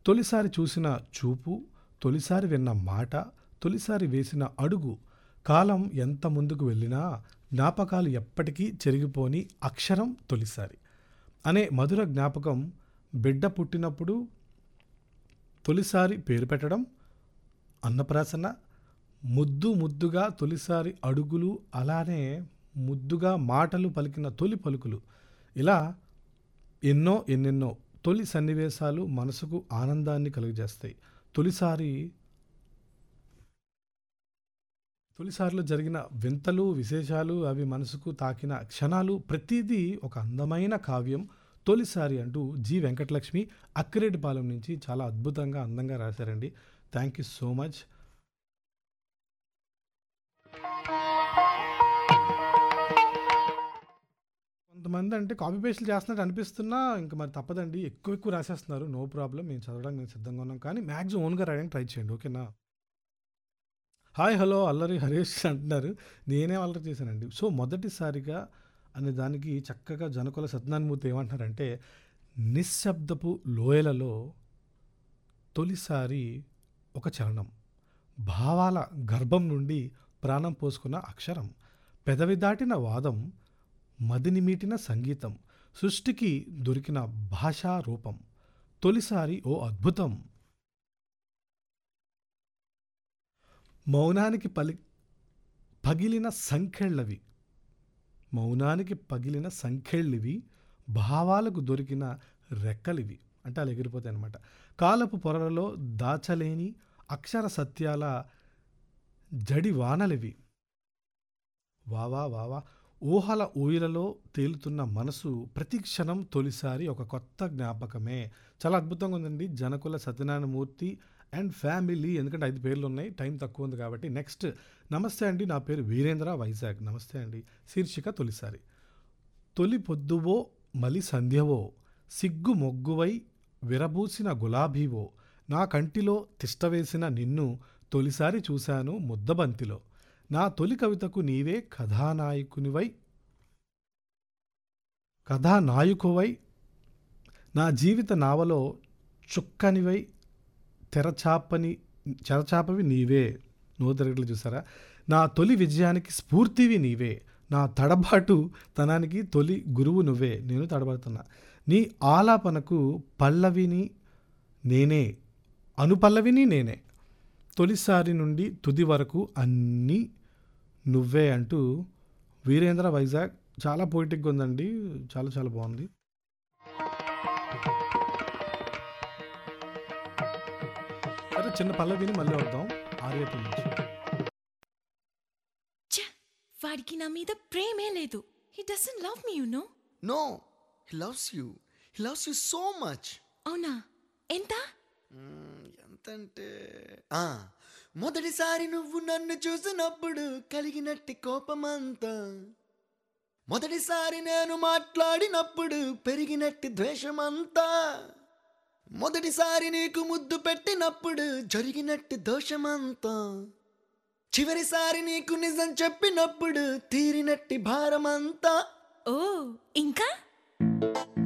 తొలిసారి చూసిన చూపు తొలిసారి విన్న మాట తొలిసారి వేసిన అడుగు కాలం ఎంత ముందుకు వెళ్ళినా జ్ఞాపకాలు ఎప్పటికీ చెరిగిపోని అక్షరం తొలిసారి అనే మధుర జ్ఞాపకం బిడ్డ పుట్టినప్పుడు తొలిసారి పేరు పెట్టడం అన్నప్రాసన ముద్దు ముద్దుగా తొలిసారి అడుగులు అలానే ముద్దుగా మాటలు పలికిన తొలి పలుకులు ఇలా ఎన్నో ఎన్నెన్నో తొలి సన్నివేశాలు మనసుకు ఆనందాన్ని కలుగజేస్తాయి తొలిసారి తొలిసారిలో జరిగిన వింతలు విశేషాలు అవి మనసుకు తాకిన క్షణాలు ప్రతిదీ ఒక అందమైన కావ్యం తొలిసారి అంటూ జి వెంకటలక్ష్మి అక్కిరెడ్డిపాలెం నుంచి చాలా అద్భుతంగా అందంగా రాశారండి థ్యాంక్ యూ సో మచ్ కొంతమంది అంటే కాపీ పేస్ట్లు చేస్తున్నట్టు అనిపిస్తున్నా ఇంకా మరి తప్పదండి ఎక్కువ ఎక్కువ రాసేస్తున్నారు నో ప్రాబ్లం మేము చదవడానికి మేము సిద్ధంగా ఉన్నాం కానీ మ్యాక్సిమం ఓన్గా రాయడానికి ట్రై చేయండి ఓకేనా హాయ్ హలో అల్లరి హరీష్ అంటున్నారు నేనే అల్లరి చేశానండి సో మొదటిసారిగా అనే దానికి చక్కగా జనకుల సత్యనారాయణమూర్తి ఏమంటున్నారంటే నిశ్శబ్దపు లోయలలో తొలిసారి ఒక చలనం భావాల గర్భం నుండి ప్రాణం పోసుకున్న అక్షరం పెదవి దాటిన వాదం మదిని మీటిన సంగీతం సృష్టికి దొరికిన భాషా రూపం తొలిసారి ఓ అద్భుతం మౌనానికి పలి పగిలిన సంఖ్యళ్ళవి మౌనానికి పగిలిన సంఖ్యళ్ళివి భావాలకు దొరికిన రెక్కలివి అంటే అలా ఎగిరిపోతాయి అనమాట కాలపు పొరలలో దాచలేని అక్షర సత్యాల జడి వానలివి వావా వావా ఊహల ఊయలలో తేలుతున్న మనసు ప్రతి క్షణం తొలిసారి ఒక కొత్త జ్ఞాపకమే చాలా అద్భుతంగా ఉందండి జనకుల సత్యనారాయణమూర్తి అండ్ ఫ్యామిలీ ఎందుకంటే ఐదు పేర్లు ఉన్నాయి టైం తక్కువ ఉంది కాబట్టి నెక్స్ట్ నమస్తే అండి నా పేరు వీరేంద్ర వైజాగ్ నమస్తే అండి శీర్షిక తొలిసారి తొలి పొద్దువో మలి సంధ్యవో సిగ్గు మొగ్గువై విరబూసిన గులాబీవో నా కంటిలో తిష్టవేసిన నిన్ను తొలిసారి చూశాను ముద్దబంతిలో నా తొలి కవితకు నీవే కథానాయకునివై కథానాయకువై నా జీవిత నావలో చుక్కనివై తెరచాపని చెరచాపవి నీవే నూతరగట్లు చూసారా నా తొలి విజయానికి స్ఫూర్తివి నీవే నా తడబాటు తనానికి తొలి గురువు నువ్వే నేను తడబడుతున్నా నీ ఆలాపనకు పల్లవిని నేనే అనుపల్లవిని నేనే తొలిసారి నుండి తుది వరకు అన్నీ నువ్వే అంటూ వీరేంద్ర వైజాగ్ చాలా పోయిటిక్గా ఉందండి చాలా చాలా బాగుంది సరే చిన్న పల్లవిని మళ్ళీ వద్దాం ఆర్యపు నుంచి ఛ! వాడికి నా మీద ప్రేమే లేదు he doesn't love me you know No, he loves you. He loves you so much. అవునా ఎంత మ్మ్, ఎంతంటే ఆ, మొదటిసారి నువ్వు నన్ను చూసినప్పుడు కలిగినట్టి కోపమంతా మొదటిసారి నేను మాట్లాడినప్పుడు పెరిగినట్టి ద్వేషమంతా మొదటిసారి నీకు ముద్దు పెట్టినప్పుడు జరిగినట్టి దోషమంతా చివరిసారి నీకు నిజం చెప్పినప్పుడు తీరినట్టి భారమంతా ఓ ఇంకా